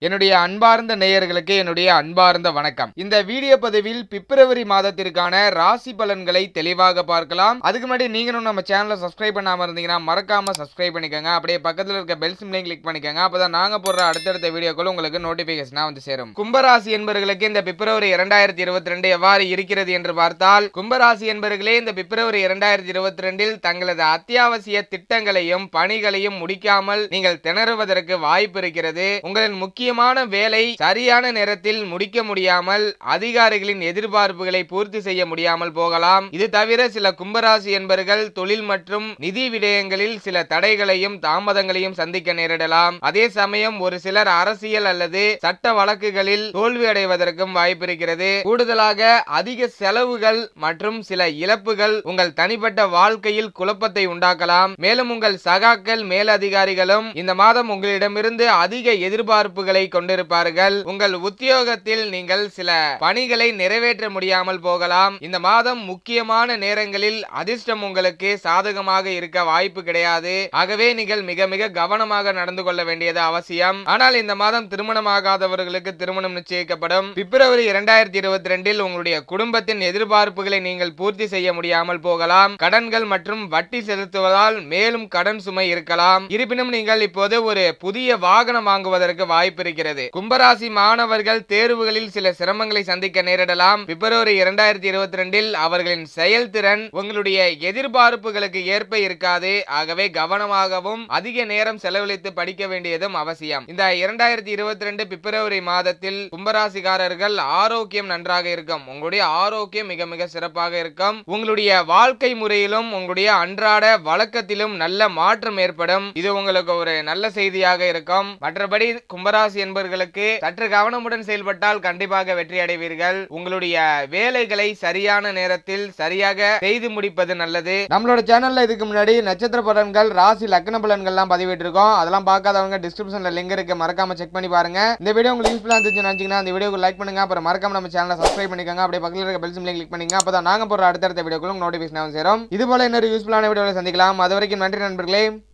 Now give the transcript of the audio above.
என்னுடைய அன்பார்ந்த நேயர்களுக்கு என்னுடைய அன்பார்ந்த வணக்கம் இந்த வீடியோ பதிவில் பிப்ரவரி மாதத்திற்கான ராசி பலன்களை தெளிவாக பார்க்கலாம் அதுக்கு முன்னாடி நீங்களும் நம்ம சேனலை சப்ஸ்கிரைப் பண்ணாம இருந்தீங்கன்னா மறக்காம சப்ஸ்கிரைப் பண்ணிக்கோங்க அப்படியே பக்கத்துல இருக்க பெல் சிம்லையும் கிளிக் பண்ணிக்கோங்க அப்பதான் நாங்க போடுற அடுத்தடுத்த வீடியோக்கள் உங்களுக்கு நோட்டிபிகேஷனா வந்து சேரும் கும்பராசி என்பவர்களுக்கு இந்த பிப்ரவரி இரண்டாயிரத்தி இருபத்தி ரெண்டு எவ்வாறு இருக்கிறது என்று பார்த்தால் கும்பராசி என்பவர்களே இந்த பிப்ரவரி இரண்டாயிரத்தி இருபத்தி ரெண்டில் தங்களது அத்தியாவசிய திட்டங்களையும் பணிகளையும் முடிக்காமல் நீங்கள் திணறுவதற்கு வாய்ப்பு இருக்கிறது உங்களின் முக்கியமான வேலை சரியான நேரத்தில் முடிக்க முடியாமல் அதிகாரிகளின் எதிர்பார்ப்புகளை பூர்த்தி செய்ய முடியாமல் போகலாம் இது தவிர சில கும்பராசி என்பவர்கள் தொழில் மற்றும் நிதி விடயங்களில் சில தடைகளையும் தாமதங்களையும் சந்திக்க நேரிடலாம் அதே சமயம் ஒரு சிலர் அரசியல் அல்லது சட்ட வழக்குகளில் தோல்வி அடைவதற்கும் வாய்ப்பு இருக்கிறது கூடுதலாக அதிக செலவுகள் மற்றும் சில இழப்புகள் உங்கள் தனிப்பட்ட வாழ்க்கையில் குழப்பத்தை உண்டாக்கலாம் மேலும் உங்கள் சகாக்கள் மேலதிகாரிகளும் இந்த மாதம் உங்களிடமிருந்து அதிக எதிர்பார்ப்புகளை கொண்டிருப்பார்கள் உங்கள் உத்தியோகத்தில் நீங்கள் சில பணிகளை நிறைவேற்ற முடியாமல் போகலாம் இந்த மாதம் முக்கியமான நேரங்களில் அதிர்ஷ்டம் உங்களுக்கு சாதகமாக இருக்க வாய்ப்பு கிடையாது ஆகவே நீங்கள் மிக மிக கவனமாக நடந்து கொள்ள வேண்டியது அவசியம் ஆனால் இந்த மாதம் திருமணமாகாதவர்களுக்கு திருமணம் நிச்சயிக்கப்படும் பிப்ரவரி இரண்டாயிரத்தி இருபத்தி ரெண்டில் உங்களுடைய குடும்பத்தின் எதிர்பார்ப்புகளை நீங்கள் பூர்த்தி செய்ய முடியாமல் போகலாம் கடன்கள் மற்றும் வட்டி செலுத்துவதால் மேலும் கடன் சுமை இருக்கலாம் இருப்பினும் நீங்கள் இப்போது ஒரு புதிய வாகனம் வாங்குவதற்கு வாய்ப்பு இருக்கிறது கும்பராசி மாணவர்கள் தேர்வுகளில் சில சிரமங்களை சந்திக்க நேரிடலாம் பிப்ரவரி இரண்டாயிரத்தி இருபத்தி ரெண்டில் அவர்களின் செயல்திறன் உங்களுடைய எதிர்பார்ப்புகளுக்கு ஏற்ப இருக்காது ஆகவே கவனமாகவும் அதிக நேரம் செலவழித்து படிக்க வேண்டியதும் அவசியம் இந்த இரண்டாயிரத்தி இருபத்தி ரெண்டு பிப்ரவரி மாதத்தில் கும்பராசிக்காரர்கள் ஆரோக்கியம் நன்றாக இருக்கும் உங்களுடைய ஆரோக்கியம் மிக மிக சிறப்பாக இருக்கும் உங்களுடைய வாழ்க்கை முறையிலும் உங்களுடைய அன்றாட வழக்கத்திலும் நல்ல மாற்றம் ஏற்படும் இது உங்களுக்கு ஒரு நல்ல செய்தியாக இருக்கும் மற்றபடி கும்பராசி என்பவர்களுக்கு சற்று கவனமுடன் செயல்பட்டால் கண்டிப்பாக வெற்றி அடைவீர்கள் உங்களுடைய வேலைகளை சரியான நேரத்தில் சரியாக செய்து முடிப்பது நல்லது நம்மளோட சேனல்ல இதுக்கு முன்னாடி நட்சத்திர பலன்கள் ராசி லக்ன பலன்கள்லாம் பதிவிட்டிருக்கோம் அதெல்லாம் பார்க்காதவங்க டிஸ்கிரிப்ஷன்ல லிங்க் இருக்கு மறக்காம செக் பண்ணி பாருங்க இந்த வீடியோ உங்களுக்கு யூஸ்ஃபுல்லா இருந்துச்சுன்னு நினைச்சீங்கன்னா இந்த வீடியோக்கு லைக் பண்ணுங்க அப்புறம் மறக்காம நம்ம சேனலை சப்ஸ்கிரைப் பண்ணிக்கோங்க அப்படியே பக்கத்துல இருக்க பெல் சிம்லையும் கிளிக் பண்ணுங்க அப்பதான் நாங்க போற அடுத்தடுத்த வீடியோக்களும் நோட்டிபிகேஷன் சேரும் இது போல இன்னொரு யூஸ்ஃபுல்லான வீடியோவில் சந்திக்கலாம் அது வரைக்கும் நன்றி நண்பர்களே